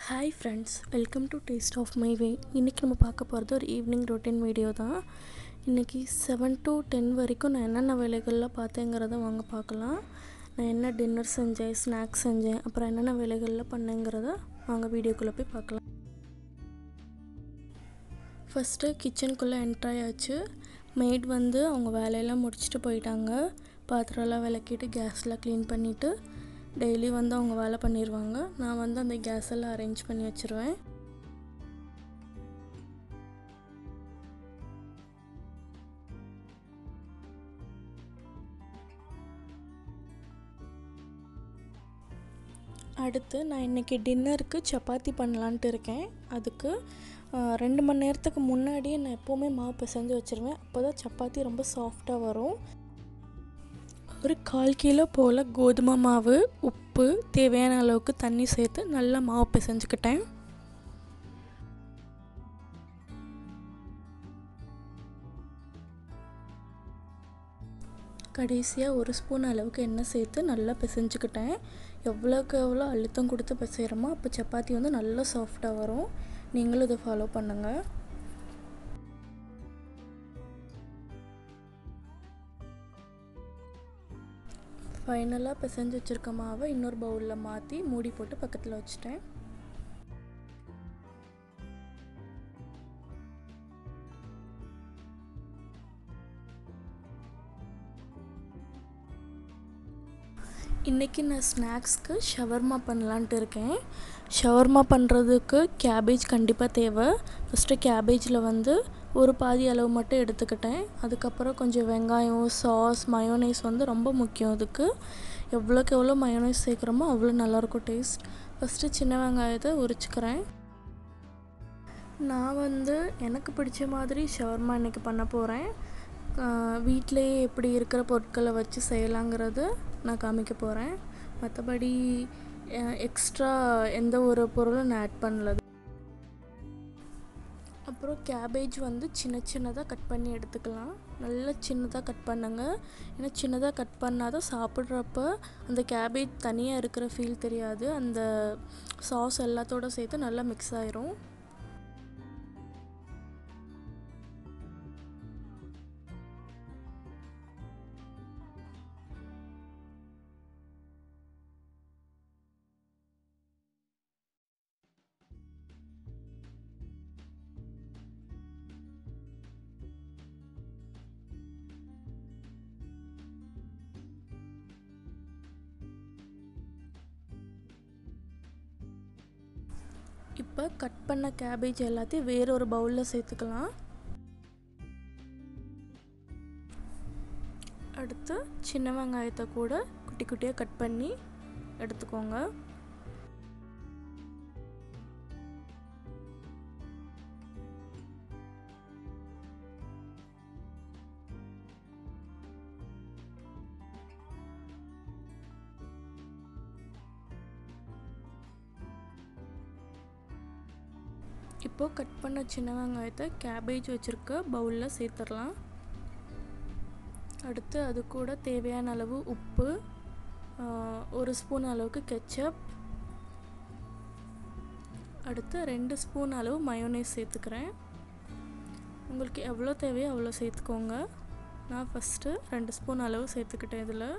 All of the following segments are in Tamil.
hi friends welcome to taste of my way இன்றைக்கி நம்ம பார்க்க போகிறது ஒரு ஈவினிங் ரொட்டீன் வீடியோ தான் இன்றைக்கி செவன் டு டென் வரைக்கும் நான் என்னென்ன வேலைகள்லாம் பார்த்தேங்கிறத வாங்க பார்க்கலாம் நான் என்ன டின்னர் செஞ்சேன் ஸ்நாக்ஸ் செஞ்சேன் அப்புறம் என்னென்ன வேலைகள்லாம் பண்ணேங்கிறத வாங்க வீடியோக்குள்ளே போய் பார்க்கலாம் ஃபஸ்ட்டு கிச்சனுக்குள்ளே என்ட்ராயாச்சு மெய்ட் வந்து அவங்க வேலையெல்லாம் முடிச்சுட்டு போயிட்டாங்க பாத்திரம்லாம் விளக்கிட்டு கேஸ்லாம் க்ளீன் பண்ணிவிட்டு டெய்லி வந்து அவங்க வேலை பண்ணிடுவாங்க நான் வந்து அந்த கேஸ் எல்லாம் அரேஞ்ச் பண்ணி வச்சுருவேன் அடுத்து நான் இன்றைக்கி டின்னருக்கு சப்பாத்தி பண்ணலான்ட்டு இருக்கேன் அதுக்கு ரெண்டு மணி நேரத்துக்கு முன்னாடியே நான் எப்போவுமே மாவு பிசைஞ்சு வச்சுருவேன் அப்போ தான் சப்பாத்தி ரொம்ப சாஃப்டாக வரும் ஒரு கால் கிலோ போல் கோதுமை மாவு உப்பு தேவையான அளவுக்கு தண்ணி சேர்த்து நல்லா மாவு பிசைஞ்சுக்கிட்டேன் கடைசியாக ஒரு ஸ்பூன் அளவுக்கு எண்ணெய் சேர்த்து நல்லா பிசைஞ்சுக்கிட்டேன் எவ்வளோக்கு எவ்வளோ அழுத்தம் கொடுத்து பிசைகிறோமோ அப்போ சப்பாத்தி வந்து நல்லா சாஃப்டாக வரும் நீங்களும் இதை ஃபாலோ பண்ணுங்கள் ஃபைனலாக பிசைஞ்சு வச்சுருக்க மாவை இன்னொரு பவுலில் மாற்றி மூடி போட்டு பக்கத்தில் வச்சுட்டேன் இன்றைக்கி நான் ஸ்நாக்ஸ்க்கு ஷவர்மா பண்ணலான்ட்டு இருக்கேன் ஷவர்மா பண்ணுறதுக்கு கேபேஜ் கண்டிப்பாக தேவை ஃபஸ்ட்டு கேபேஜில் வந்து ஒரு பாதி அளவு மட்டும் எடுத்துக்கிட்டேன் அதுக்கப்புறம் கொஞ்சம் வெங்காயம் சாஸ் மயோனைஸ் வந்து ரொம்ப முக்கியம் அதுக்கு எவ்வளோக்கு எவ்வளோ மயோனைஸ் சேர்க்குறோமோ அவ்வளோ நல்லாயிருக்கும் டேஸ்ட் ஃபஸ்ட்டு சின்ன வெங்காயத்தை உரிச்சுக்கிறேன் நான் வந்து எனக்கு பிடிச்ச மாதிரி ஷவர்மா இன்றைக்கி பண்ண போகிறேன் வீட்டிலையே எப்படி இருக்கிற பொருட்களை வச்சு செய்யலாங்கிறது நான் காமிக்க போகிறேன் மற்றபடி எக்ஸ்ட்ரா எந்த ஒரு பொருளும் நான் ஆட் பண்ணல அப்புறம் கேபேஜ் வந்து சின்ன சின்னதாக கட் பண்ணி எடுத்துக்கலாம் நல்லா சின்னதாக கட் பண்ணுங்க ஏன்னா சின்னதாக கட் பண்ணால் தான் சாப்பிட்றப்ப அந்த கேபேஜ் தனியாக இருக்கிற ஃபீல் தெரியாது அந்த சாஸ் எல்லாத்தோடு சேர்த்து நல்லா மிக்ஸ் ஆயிரும் இப்போ கட் பண்ண கேபேஜ் எல்லாத்தையும் வேற ஒரு பவுலில் சேர்த்துக்கலாம் அடுத்து சின்ன வெங்காயத்தை கூட குட்டி குட்டியாக கட் பண்ணி எடுத்துக்கோங்க இப்போது கட் பண்ண சின்ன வெங்காயத்தை கேபேஜ் வச்சுருக்க பவுலில் சேர்த்துடலாம் அடுத்து அது கூட தேவையான அளவு உப்பு ஒரு ஸ்பூன் அளவுக்கு கெச்சப் அடுத்து ரெண்டு ஸ்பூன் அளவு மயோனைஸ் சேர்த்துக்கிறேன் உங்களுக்கு எவ்வளோ தேவையோ அவ்வளோ சேர்த்துக்கோங்க நான் ஃபஸ்ட்டு ரெண்டு ஸ்பூன் அளவு சேர்த்துக்கிட்டேன் இதில்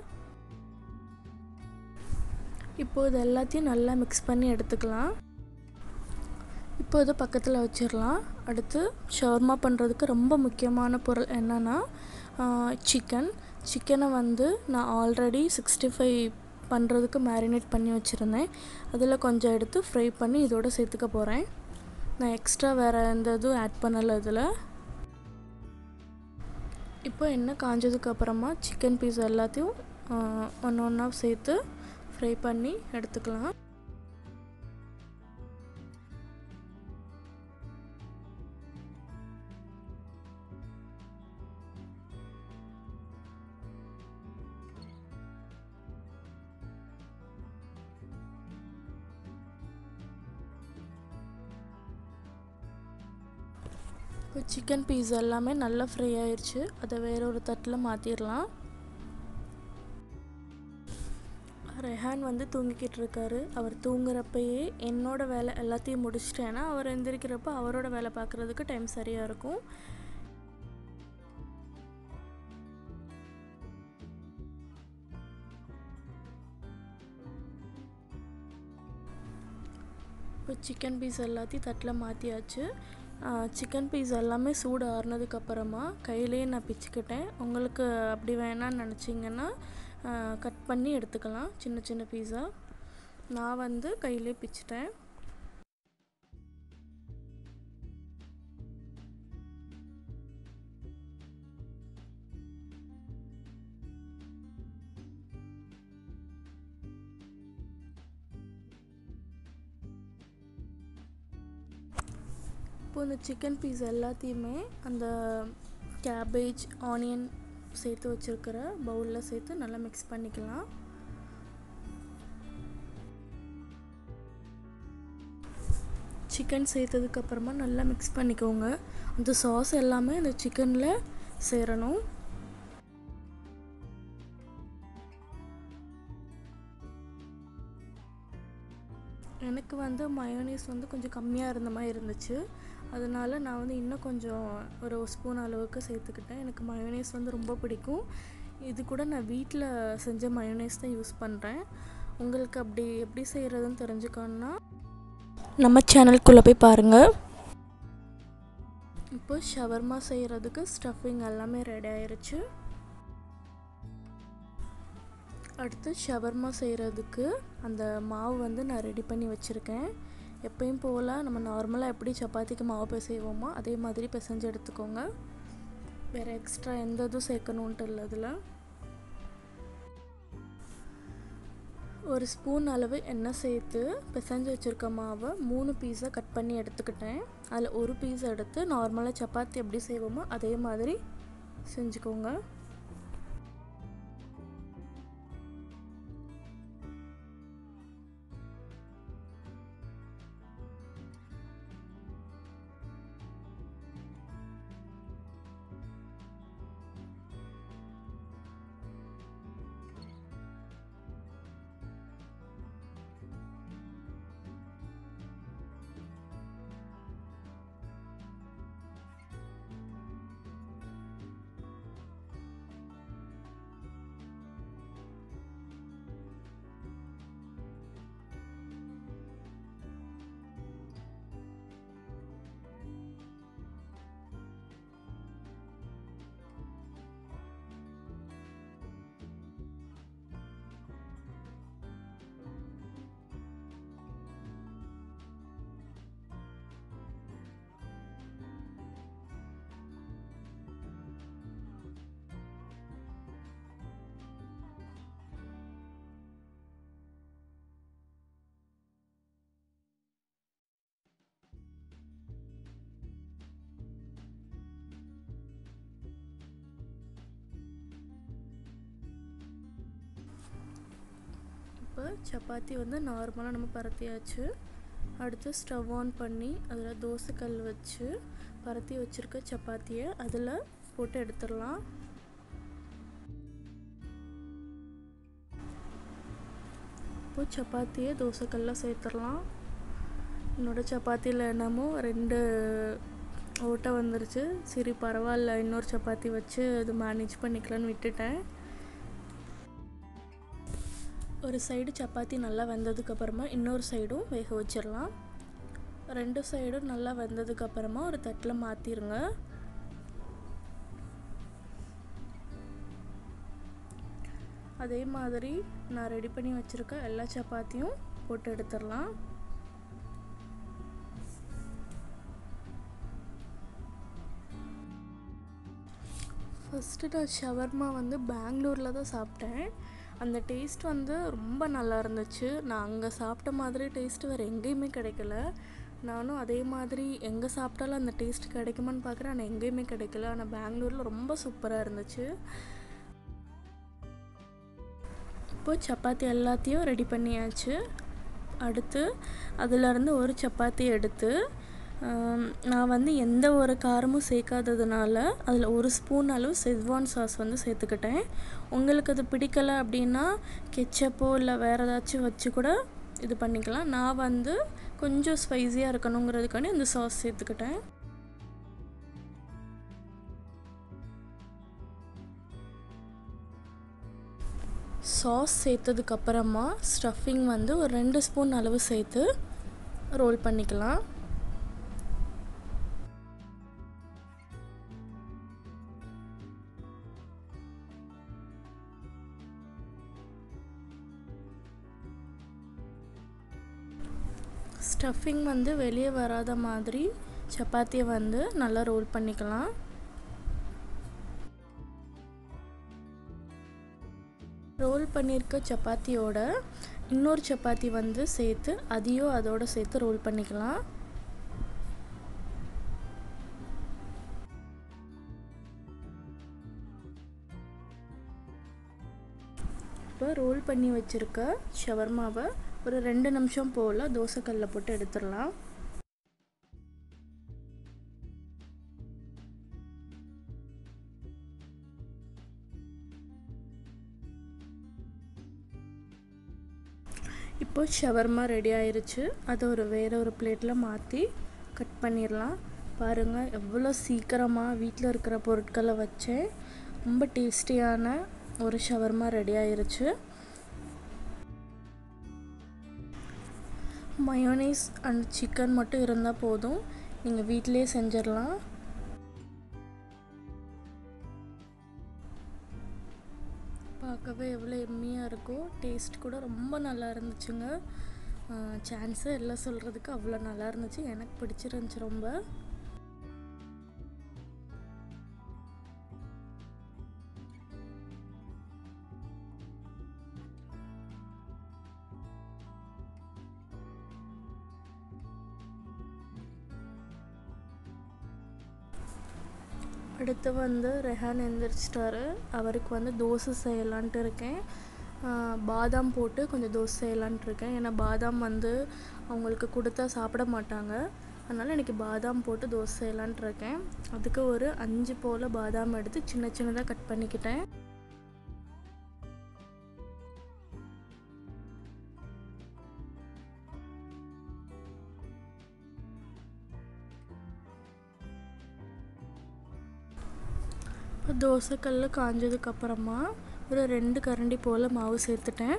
இப்போது இது எல்லாத்தையும் நல்லா மிக்ஸ் பண்ணி எடுத்துக்கலாம் இப்போ இதை பக்கத்தில் வச்சிடலாம் அடுத்து ஷவர்மா பண்ணுறதுக்கு ரொம்ப முக்கியமான பொருள் என்னென்னா சிக்கன் சிக்கனை வந்து நான் ஆல்ரெடி சிக்ஸ்டி ஃபைவ் பண்ணுறதுக்கு மேரினேட் பண்ணி வச்சுருந்தேன் அதில் கொஞ்சம் எடுத்து ஃப்ரை பண்ணி இதோடு சேர்த்துக்க போகிறேன் நான் எக்ஸ்ட்ரா வேறு எந்த இதுவும் ஆட் பண்ணலை இதில் இப்போ எண்ணெய் காஞ்சதுக்கு அப்புறமா சிக்கன் பீஸ் எல்லாத்தையும் ஒன்று ஒன்றா சேர்த்து ஃப்ரை பண்ணி எடுத்துக்கலாம் இப்போ சிக்கன் பீஸ் எல்லாமே நல்லா ஃப்ரை ஆயிடுச்சு அதை வேற ஒரு தட்டில் மாற்றிடலாம் ஒரு ரெஹான் வந்து தூங்கிக்கிட்டு இருக்காரு அவர் தூங்குறப்பயே என்னோட வேலை எல்லாத்தையும் முடிச்சிட்டேன்னா அவர் எந்திரிக்கிறப்ப அவரோட வேலை பார்க்குறதுக்கு டைம் சரியாக இருக்கும் இப்போ சிக்கன் பீஸ் எல்லாத்தையும் தட்டில் மாற்றியாச்சு சிக்கன் பீஸ் எல்லாமே சூடு ஆறுனதுக்கப்புறமா கையிலேயே நான் பிச்சுக்கிட்டேன் உங்களுக்கு அப்படி வேணான்னு நினச்சிங்கன்னா கட் பண்ணி எடுத்துக்கலாம் சின்ன சின்ன பீஸா நான் வந்து கையிலே பிச்சிட்டேன் இப்போ இந்த சிக்கன் பீஸ் எல்லாத்தையுமே அந்த கேபேஜ் ஆனியன் சேர்த்து வச்சுருக்கிற பவுலில் சேர்த்து நல்லா மிக்ஸ் பண்ணிக்கலாம் சிக்கன் சேர்த்ததுக்கப்புறமா நல்லா மிக்ஸ் பண்ணிக்கோங்க அந்த சாஸ் எல்லாமே அந்த சிக்கனில் சேரணும் எனக்கு வந்து மயோனீஸ் வந்து கொஞ்சம் கம்மியாக இருந்த மாதிரி இருந்துச்சு அதனால் நான் வந்து இன்னும் கொஞ்சம் ஒரு ஸ்பூன் அளவுக்கு சேர்த்துக்கிட்டேன் எனக்கு மயோனீஸ் வந்து ரொம்ப பிடிக்கும் இது கூட நான் வீட்டில் செஞ்ச மயோனீஸ் தான் யூஸ் பண்ணுறேன் உங்களுக்கு அப்படி எப்படி செய்கிறதுன்னு தெரிஞ்சுக்கணுன்னா நம்ம சேனலுக்குள்ளே போய் பாருங்கள் இப்போ ஷவர்மா செய்கிறதுக்கு ஸ்டஃபிங் எல்லாமே ரெடி ஆயிருச்சு அடுத்து ஷவர்மா செய்கிறதுக்கு அந்த மாவு வந்து நான் ரெடி பண்ணி வச்சுருக்கேன் எப்பயும் போல் நம்ம நார்மலாக எப்படி சப்பாத்திக்கு மாவு பிசைவோமோ அதே மாதிரி பிசைஞ்சு எடுத்துக்கோங்க வேறு எக்ஸ்ட்ரா எந்த இதுவும் சேர்க்கணுன்ட்டு இல்லை அதில் ஒரு ஸ்பூன் அளவு எண்ணெய் சேர்த்து பிசைஞ்சு வச்சுருக்க மாவை மூணு பீஸாக கட் பண்ணி எடுத்துக்கிட்டேன் அதில் ஒரு பீஸ் எடுத்து நார்மலாக சப்பாத்தி எப்படி செய்வோமோ அதே மாதிரி செஞ்சுக்கோங்க இப்போ சப்பாத்தி வந்து நார்மலாக நம்ம பரத்தியாச்சு அடுத்து ஸ்டவ் ஆன் பண்ணி அதில் தோசைக்கல் வச்சு பரத்தி வச்சுருக்க சப்பாத்தியை அதில் போட்டு எடுத்துடலாம் இப்போ சப்பாத்தியை தோசைக்கல்லில் சேர்த்துடலாம் என்னோடய சப்பாத்தியில் என்னமோ ரெண்டு ஓட்டை வந்துருச்சு சரி பரவாயில்ல இன்னொரு சப்பாத்தி வச்சு அது மேனேஜ் பண்ணிக்கலான்னு விட்டுட்டேன் ஒரு சைடு சப்பாத்தி நல்லா வெந்ததுக்கப்புறமா இன்னொரு சைடும் வேக வச்சிடலாம் ரெண்டு சைடும் நல்லா வெந்ததுக்கப்புறமா ஒரு தட்டில் மாற்றிருங்க அதே மாதிரி நான் ரெடி பண்ணி வச்சுருக்க எல்லா சப்பாத்தியும் போட்டு எடுத்துடலாம் ஃபஸ்ட்டு நான் ஷவர்மா வந்து பெங்களூரில் தான் சாப்பிட்டேன் அந்த டேஸ்ட் வந்து ரொம்ப நல்லா இருந்துச்சு நான் அங்கே சாப்பிட்ட மாதிரி டேஸ்ட் வேறு எங்கேயுமே கிடைக்கல நானும் அதே மாதிரி எங்கே சாப்பிட்டாலும் அந்த டேஸ்ட் கிடைக்குமான்னு பார்க்குறேன் ஆனால் எங்கேயுமே கிடைக்கல ஆனால் பெங்களூரில் ரொம்ப சூப்பராக இருந்துச்சு இப்போ சப்பாத்தி எல்லாத்தையும் ரெடி பண்ணியாச்சு அடுத்து அதிலருந்து ஒரு சப்பாத்தி எடுத்து ஆம், நான் வந்து எந்த ஒரு காரமும் சேர்க்காததுனால அதில் ஒரு ஸ்பூன் அளவு செஸ்வான் சாஸ் வந்து சேர்த்துக்கிட்டேன் உங்களுக்கு அது பிடிக்கலை அப்படின்னா கெச்சப்போ இல்லை வேறு ஏதாச்சும் வச்சு கூட இது பண்ணிக்கலாம் நான் வந்து கொஞ்சம் ஸ்பைஸியாக இருக்கணுங்கிறதுக்காண்டி இந்த சாஸ் சேர்த்துக்கிட்டேன் சாஸ் சேர்த்ததுக்கப்புறமா ஸ்டஃபிங் வந்து ஒரு ரெண்டு ஸ்பூன் அளவு சேர்த்து ரோல் பண்ணிக்கலாம் ஸ்டஃபிங் வந்து வெளியே வராத மாதிரி சப்பாத்தியை வந்து நல்லா ரோல் பண்ணிக்கலாம் ரோல் பண்ணியிருக்க சப்பாத்தியோட இன்னொரு சப்பாத்தி வந்து சேர்த்து அதையும் அதோட சேர்த்து ரோல் பண்ணிக்கலாம் இப்போ ரோல் பண்ணி வச்சுருக்க ஷவர்மாவை ஒரு ரெண்டு நிமிஷம் போல் தோசைக்கல்லில் போட்டு எடுத்துடலாம் இப்போ ஷவர்மா ரெடி ஆயிருச்சு அதை ஒரு வேறு ஒரு பிளேட்டில் மாற்றி கட் பண்ணிடலாம் பாருங்கள் எவ்வளோ சீக்கிரமாக வீட்டில் இருக்கிற பொருட்களை வச்சேன் ரொம்ப டேஸ்டியான ஒரு ஷவர்மா ரெடி ஆயிருச்சு மயோனைஸ் அண்ட் சிக்கன் மட்டும் இருந்தால் போதும் நீங்கள் வீட்டிலே செஞ்சிடலாம் பார்க்கவே எவ்வளோ எம்மியாக இருக்கோ டேஸ்ட் கூட ரொம்ப நல்லா இருந்துச்சுங்க சான்ஸே இல்லை சொல்கிறதுக்கு அவ்வளோ நல்லா இருந்துச்சு எனக்கு பிடிச்சிருந்துச்சு ரொம்ப அடுத்து வந்து ரெஹான் எந்திரிச்சிட்டாரு அவருக்கு வந்து தோசை செய்யலான்ட்டு இருக்கேன் பாதாம் போட்டு கொஞ்சம் தோசை செய்யலான்ட்டு இருக்கேன் ஏன்னா பாதாம் வந்து அவங்களுக்கு கொடுத்தா சாப்பிட மாட்டாங்க அதனால் எனக்கு பாதாம் போட்டு தோசை செய்யலான்ட்டு இருக்கேன் அதுக்கு ஒரு அஞ்சு போல் பாதாம் எடுத்து சின்ன சின்னதாக கட் பண்ணிக்கிட்டேன் இப்போ தோசைக்கல் காஞ்சதுக்கப்புறமா ஒரு ரெண்டு கரண்டி போல் மாவு சேர்த்துட்டேன்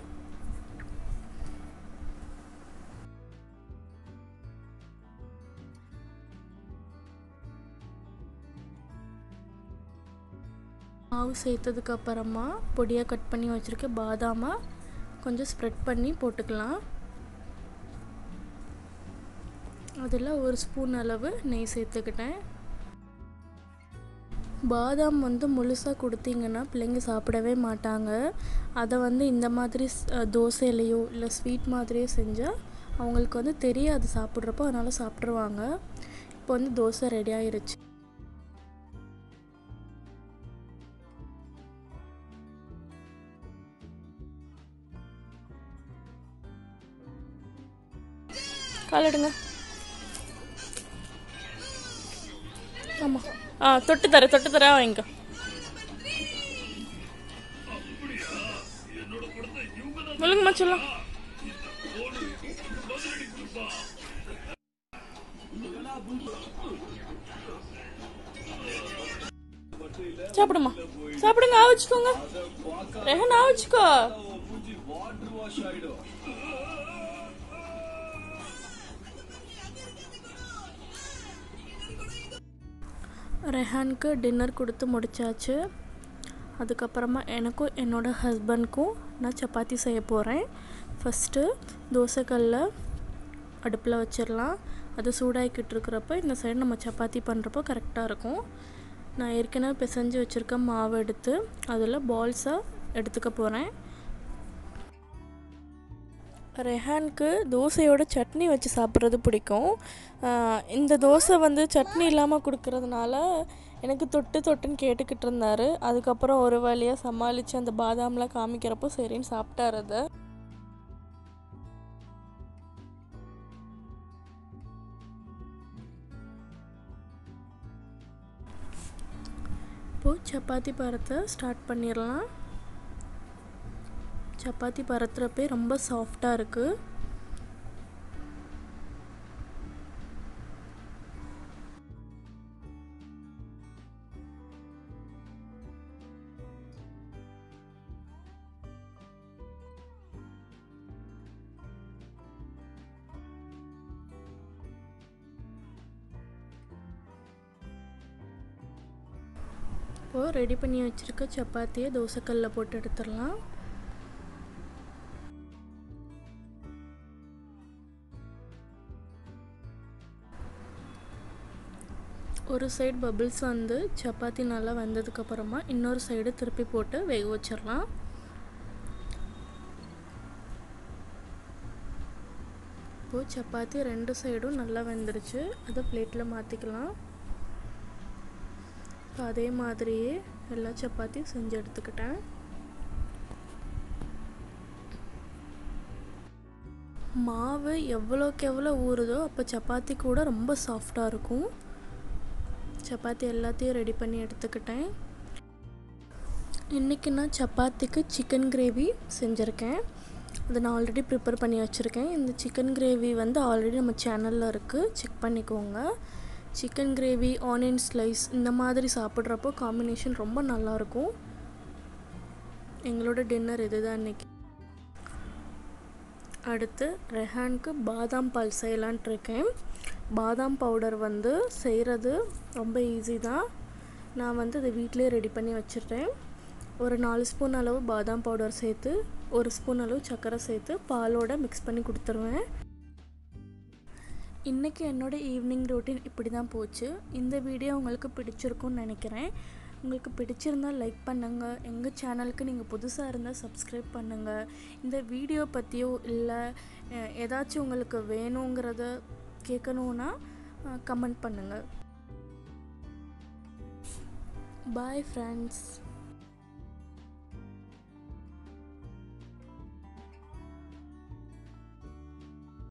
மாவு சேர்த்ததுக்கப்புறமா பொடியாக கட் பண்ணி வச்சுருக்க பாதாமை கொஞ்சம் ஸ்ப்ரெட் பண்ணி போட்டுக்கலாம் அதில் ஒரு ஸ்பூன் அளவு நெய் சேர்த்துக்கிட்டேன் பாதாம் வந்து முழுசாக கொடுத்தீங்கன்னா பிள்ளைங்க சாப்பிடவே மாட்டாங்க அதை வந்து இந்த மாதிரி தோசையிலையோ இல்லை ஸ்வீட் மாதிரியோ செஞ்சால் அவங்களுக்கு வந்து தெரியாது சாப்பிட்றப்போ அதனால் சாப்பிட்ருவாங்க இப்போ வந்து தோசை ரெடி ஆயிருச்சு காலடுங்க ஆமாம் ஆ தொட்டு தர தொட்டு தர வாங்கிக்கோ முழுங்கம்மா சொல்லலாம் சாப்பிடுமா சாப்பிடுங்க ஆவச்சுக்கோங்க ரெஹன் ஆவச்சுக்கோ ரெஹானுக்கு டின்னர் கொடுத்து முடிச்சாச்சு அதுக்கப்புறமா எனக்கும் என்னோடய ஹஸ்பண்ட்க்கும் நான் சப்பாத்தி செய்ய போகிறேன் ஃபஸ்ட்டு தோசைக்கல்ல அடுப்பில் வச்சிடலாம் அது சூடாகிக்கிட்டு இருக்கிறப்ப இந்த சைடு நம்ம சப்பாத்தி பண்ணுறப்போ கரெக்டாக இருக்கும் நான் ஏற்கனவே பிசைஞ்சு வச்சுருக்க மாவு எடுத்து அதில் பால்ஸாக எடுத்துக்க போகிறேன் ரெஹானுக்கு தோசையோட சட்னி வச்சு சாப்பிட்றது பிடிக்கும் இந்த தோசை வந்து சட்னி இல்லாமல் கொடுக்கறதுனால எனக்கு தொட்டு தொட்டுன்னு கேட்டுக்கிட்டு இருந்தார் அதுக்கப்புறம் ஒரு வழியாக சமாளித்து அந்த பாதாம்லாம் காமிக்கிறப்போ சரின்னு சாப்பிட்டார் அதை இப்போது சப்பாத்தி பரத்த ஸ்டார்ட் பண்ணிடலாம் சப்பாத்தி பரத்துறப்பே ரொம்ப சாஃப்டாக இருக்குது இப்போது ரெடி பண்ணி வச்சுருக்க சப்பாத்தியை தோசைக்கல்லில் போட்டு எடுத்துடலாம் ஒரு சைடு பபிள்ஸ் வந்து சப்பாத்தி நல்லா வந்ததுக்கப்புறமா இன்னொரு சைடு திருப்பி போட்டு வேக வச்சிடலாம் இப்போது சப்பாத்தி ரெண்டு சைடும் நல்லா வெந்துருச்சு அதை பிளேட்டில் மாற்றிக்கலாம் இப்போ அதே மாதிரியே எல்லா சப்பாத்தியும் செஞ்சு எடுத்துக்கிட்டேன் மாவு எவ்வளோக்கு எவ்வளோ ஊறுதோ அப்போ சப்பாத்தி கூட ரொம்ப சாஃப்டாக இருக்கும் சப்பாத்தி எல்லாத்தையும் ரெடி பண்ணி எடுத்துக்கிட்டேன் இன்றைக்கி நான் சப்பாத்திக்கு சிக்கன் கிரேவி செஞ்சுருக்கேன் அதை நான் ஆல்ரெடி ப்ரிப்பேர் பண்ணி வச்சுருக்கேன் இந்த சிக்கன் கிரேவி வந்து ஆல்ரெடி நம்ம சேனலில் இருக்குது செக் பண்ணிக்கோங்க சிக்கன் கிரேவி ஆனியன் ஸ்லைஸ் இந்த மாதிரி சாப்பிட்றப்போ காம்பினேஷன் ரொம்ப நல்லாயிருக்கும் எங்களோட டின்னர் இதுதான் இன்றைக்கி அடுத்து ரெஹானுக்கு பாதாம் பால் செய்யலான்ட்டு இருக்கேன் பாதாம் பவுடர் வந்து செய்கிறது ரொம்ப ஈஸி தான் நான் வந்து அதை வீட்டிலே ரெடி பண்ணி வச்சிடுறேன் ஒரு நாலு ஸ்பூன் அளவு பாதாம் பவுடர் சேர்த்து ஒரு ஸ்பூன் அளவு சர்க்கரை சேர்த்து பாலோட மிக்ஸ் பண்ணி கொடுத்துருவேன் இன்றைக்கி என்னோடய ஈவினிங் ரொட்டீன் இப்படி தான் போச்சு இந்த வீடியோ உங்களுக்கு பிடிச்சிருக்கும்னு நினைக்கிறேன் உங்களுக்கு பிடிச்சிருந்தால் லைக் பண்ணுங்கள் எங்கள் சேனலுக்கு நீங்கள் புதுசாக இருந்தால் சப்ஸ்கிரைப் பண்ணுங்கள் இந்த வீடியோ பற்றியோ இல்லை ஏதாச்சும் உங்களுக்கு வேணுங்கிறத கேட்கணுன்னா கமெண்ட் பண்ணுங்கள் பாய் ஃப்ரெண்ட்ஸ்